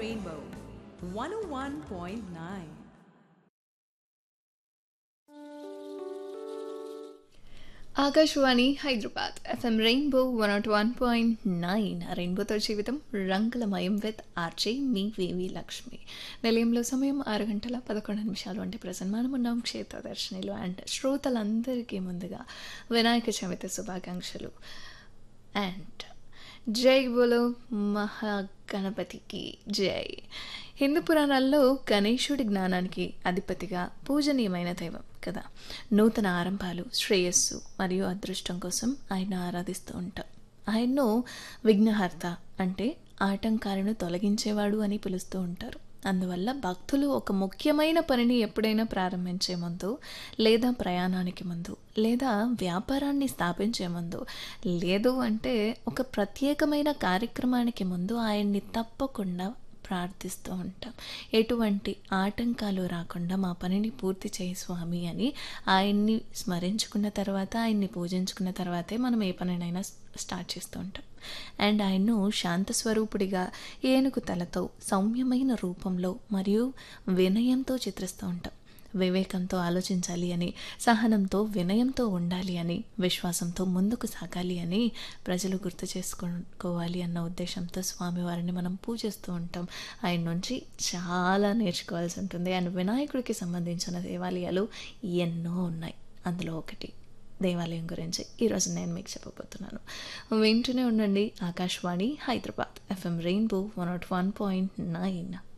Rainbow 101.9. Akashvani Hyderabad FM rainbow one not one point nine రెయిన్బోతో జీవితం రంగులమయం విత్ ఆర్జే మీ వేవి లక్ష్మి నిలయంలో సమయం ఆరు గంటల పదకొండు నిమిషాలు అంటే ప్రజెంట్ మనం ఉన్నాం క్షేత్ర దర్శనిలో అండ్ శ్రోతలందరికీ ముందుగా వినాయక చవితి శుభాకాంక్షలు అండ్ జై బోలో మహాగణపతికి జై హిందూ పురాణాల్లో గణేశుడి జ్ఞానానికి అధిపతిగా పూజనీయమైన దైవం కదా నూతన ఆరంభాలు శ్రేయస్సు మరియు అదృష్టం కోసం ఆయన ఆరాధిస్తూ ఉంటాం ఆయన్ను విఘ్నహర్త అంటే ఆటంకాలను తొలగించేవాడు అని పిలుస్తూ ఉంటారు అందువల్ల భక్తులు ఒక ముఖ్యమైన పనిని ఎప్పుడైనా ప్రారంభించే ముందు లేదా ప్రయాణానికి ముందు లేదా వ్యాపారాన్ని స్థాపించే ముందు లేదు అంటే ఒక ప్రత్యేకమైన కార్యక్రమానికి ముందు ఆయన్ని తప్పకుండా ప్రార్థిస్తూ ఉంటాం ఎటువంటి ఆటంకాలు రాకుండా మా పనిని పూర్తి చేయి స్వామి అని ఆయన్ని స్మరించుకున్న తర్వాత ఆయన్ని పూజించుకున్న తర్వాతే మనం ఏ పనినైనా స్టార్ట్ చేస్తూ ఉంటాం అండ్ ఆయన్ను శాంత స్వరూపుడిగా ఏనుగు తలతో సౌమ్యమైన రూపంలో మరియు వినయంతో చిత్రిస్తూ ఉంటాం వివేకంతో ఆలోచించాలి అని సహనంతో వినయంతో ఉండాలి అని విశ్వాసంతో ముందుకు సాగాలి అని ప్రజలు గుర్తు చేసుకోవాలి అన్న ఉద్దేశంతో స్వామివారిని మనం పూజిస్తూ ఉంటాం ఆయన నుంచి చాలా నేర్చుకోవాల్సి ఉంటుంది అండ్ వినాయకుడికి సంబంధించిన దేవాలయాలు ఎన్నో ఉన్నాయి అందులో ఒకటి దేవాలయం గురించి ఈరోజు నేను మీకు చెప్పబోతున్నాను వింటూనే ఉండండి Akashvani Hyderabad FM rainbow one not one point nine